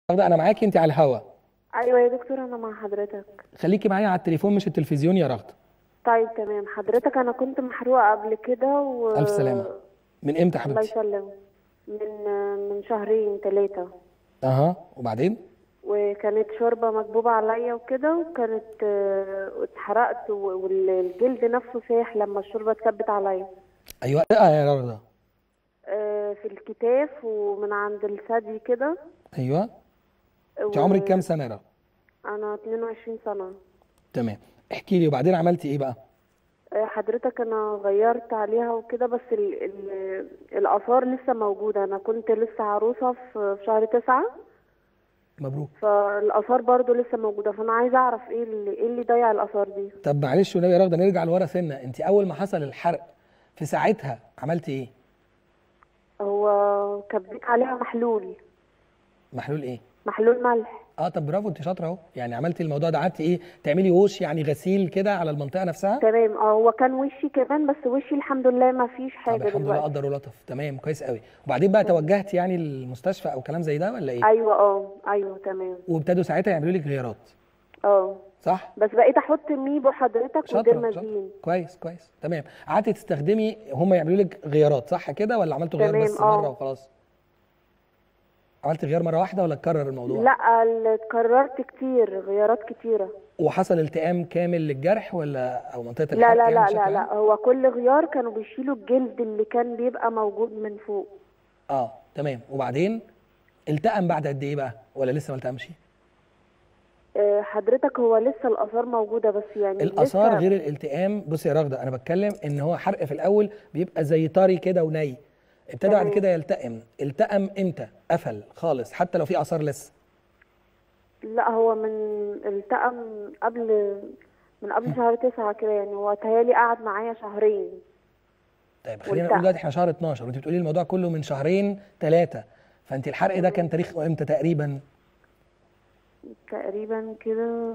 رغده انا معاكي انت على الهوا ايوه يا دكتور انا مع حضرتك خليكي معايا على التليفون مش التلفزيون يا رغده طيب تمام حضرتك انا كنت محروقه قبل كده و الف سلامه من امتى الله حبيبتي يسلم من من شهرين ثلاثه اها وبعدين وكانت شوربه مكبوبه عليا وكده وكانت آه، اتحرقت و- والجلد نفسه ساح لما الشوربه اتكبت عليا ايوه لا يا رغده آه، في الكتاف ومن عند الثدي كده ايوه انت و- عمرك كام سنه يا رغده انا 22 سنه تمام احكي لي وبعدين عملتي ايه بقى آه، حضرتك انا غيرت عليها وكده بس ال ال الاثار لسه موجوده انا كنت لسه عروسه في في شهر تسعة مبروك فالاثار برضو لسه موجوده فانا عايزه اعرف ايه اللي ايه اللي ضيع الاثار دي طب معلش والنبي يا رغده نرجع لورا سنه انت اول ما حصل الحرق في ساعتها عملتي ايه هو كبيت عليها محلول محلول ايه محلول ملح اه طب برافو انت شاطره اهو يعني عملتي الموضوع ده قعدتي ايه تعملي وش يعني غسيل كده على المنطقه نفسها تمام اه هو كان وشي كمان بس وشي الحمد لله ما فيش طب حاجه الحمد لله دلوقتي قدر ولطف تمام كويس قوي وبعدين بقى توجهتي يعني للمستشفى او كلام زي ده ولا ايه ايوه اه ايوه تمام وابتدوا ساعتها يعملوا لك غيارات اه صح بس بقيت احط ميبو حضرتك شاطره شاطره وديرمازين كويس كويس تمام قعدتي تستخدمي هم يعملوا لك غيارات صح كده ولا عملتوا غيار تمام، بس اه. مره وخلاص عملت غيار مره واحده ولا اتكرر الموضوع لا ال- اتكررت كتير غيارات كتيره وحصل التئام كامل للجرح ولا او منطقه لا الحرق لا يعني لا بشكل لا عام؟ لا هو كل غيار كانوا بيشيلوا الجلد اللي كان بيبقى موجود من فوق اه تمام وبعدين التئم بعد قد ايه بقى ولا لسه ما التئمش آه، حضرتك هو لسه الآثار موجودة بس يعني الاثار لسه غير الالتئام بص يا رغده انا بتكلم ان هو حرق في الاول بيبقى زي طري كده وني ابتدى بعد تمام. كده يلتئم التئم امتى قفل خالص حتى لو في اثار لسه لا هو من التئم قبل من قبل شهر تسعة كده يعني هو تهيألي قعد معايا شهرين طيب خلينا والتئم. نقول دلوقتي احنا شهر 12 وانت بتقولي الموضوع كله من شهرين ثلاثه فانت الحرق ده كان تاريخه امتى تقريبا تقريبا كده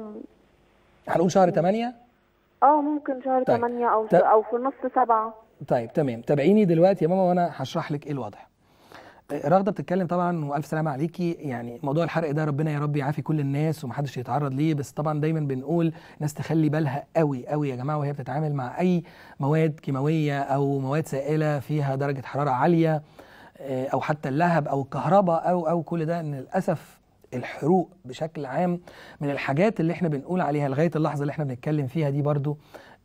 هنقول شهر 8 اه ممكن شهر طيب. تمانية أو طب- أو في نص سبعة طيب تمام تابعيني دلوقتي يا ماما وانا هشرح لك ايه الواضح آه، رغده بتتكلم طبعا والف سلامه عليكي يعني موضوع الحرق ده ربنا يا رب يعافي كل الناس ومحدش يتعرض ليه بس طبعا دايما بنقول ناس تخلي بالها قوي قوي يا جماعه وهي بتتعامل مع اي مواد كيماويه او مواد سائله فيها درجه حراره عاليه آه، او حتى اللهب او الكهرباء او او كل ده ان للاسف الحروق بشكل عام من الحاجات اللي احنا بنقول عليها لغايه اللحظه اللي احنا بنتكلم فيها دي برضو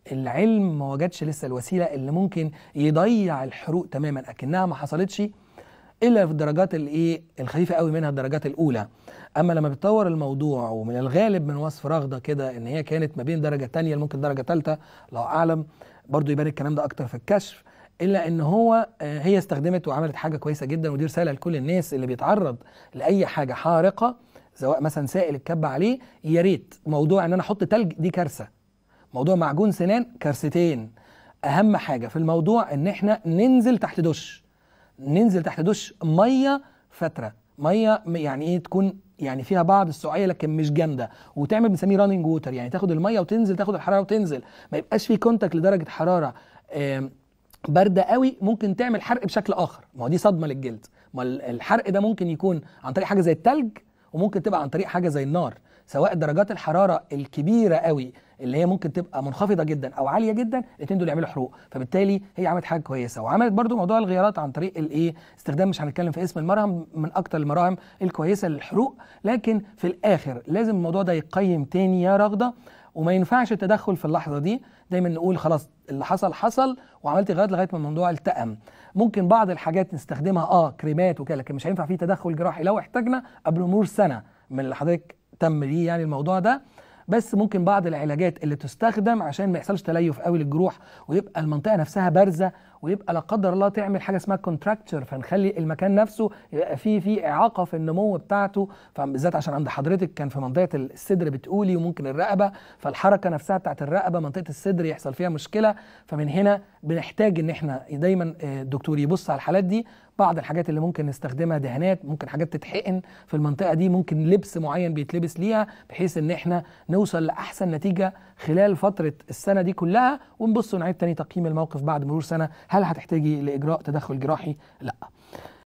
العلم ما وجدش لسه الوسيله اللي ممكن يضيع الحروق تماما اكنها ما حصلتش الا في الدرجات الايه الخفيفه قوي منها الدرجات الاولى اما لما بتطور الموضوع ومن الغالب من وصف رغده كده ان هي كانت ما بين درجه تانية ممكن درجه ثالثه الله اعلم برضو يبان الكلام ده اكتر في الكشف الا ان هو آه، هي استخدمت وعملت حاجه كويسه جدا ودي رساله لكل الناس اللي بيتعرض لاي حاجه حارقه سواء مثلا سائل اتكب عليه يا ريت موضوع ان انا احط تلج دي كارثه موضوع معجون سنان كارثتين اهم حاجه في الموضوع ان احنا ننزل تحت دش ننزل تحت دش ميه فتره ميه م- يعني ايه تكون يعني فيها بعض السقعيه لكن مش جامده وتعمل بنسميه راننج ووتر يعني تاخد الميه وتنزل تاخد الحراره وتنزل ما يبقاش في كونتاكت لدرجه حراره آم، بارده قوي ممكن تعمل حرق بشكل اخر ما هو دي صدمه للجلد ما ال- الحرق ده ممكن يكون عن طريق حاجه زي التلج وممكن تبقى عن طريق حاجه زي النار سواء درجات الحراره الكبيره قوي اللي هي ممكن تبقى منخفضه جدا او عاليه جدا الاثنين دول يعملوا حروق فبالتالي هي عملت حاجه كويسه وعملت برضو موضوع الغيارات عن طريق الايه استخدام مش هنتكلم في اسم المرهم من اكتر المراهم الكويسه للحروق لكن في الاخر لازم الموضوع ده يقيم تاني يا رغده وما ينفعش التدخل في اللحظه دي دايما نقول خلاص اللي حصل حصل وعملت غيرات لغايه ما الموضوع التئم ممكن بعض الحاجات نستخدمها اه كريمات وكده لكن مش هينفع فيه تدخل جراحي لو احتاجنا قبل مرور سنه من اللي حضرتك تم ليه يعني الموضوع ده بس ممكن بعض العلاجات اللي تستخدم عشان ما يحصلش تليف قوي للجروح ويبقى المنطقه نفسها بارزه ويبقى لا قدر الله تعمل حاجه اسمها كونتراكتشر فنخلي المكان نفسه يبقى فيه فيه اعاقه في النمو بتاعته فبالذات عشان عند حضرتك كان في منطقه الصدر بتقولي وممكن الرقبه فالحركه نفسها بتاعت الرقبه منطقه الصدر يحصل فيها مشكله فمن هنا بنحتاج ان احنا دايما آه، الدكتور يبص على الحالات دي بعض الحاجات اللي ممكن نستخدمها دهانات ممكن حاجات تتحقن في المنطقه دي ممكن لبس معين بيتلبس ليها بحيث ان احنا نوصل لاحسن نتيجه خلال فتره السنه دي كلها ونبص ونعيد تاني تقييم الموقف بعد مرور سنه هل هتحتاجي لاجراء تدخل جراحي لا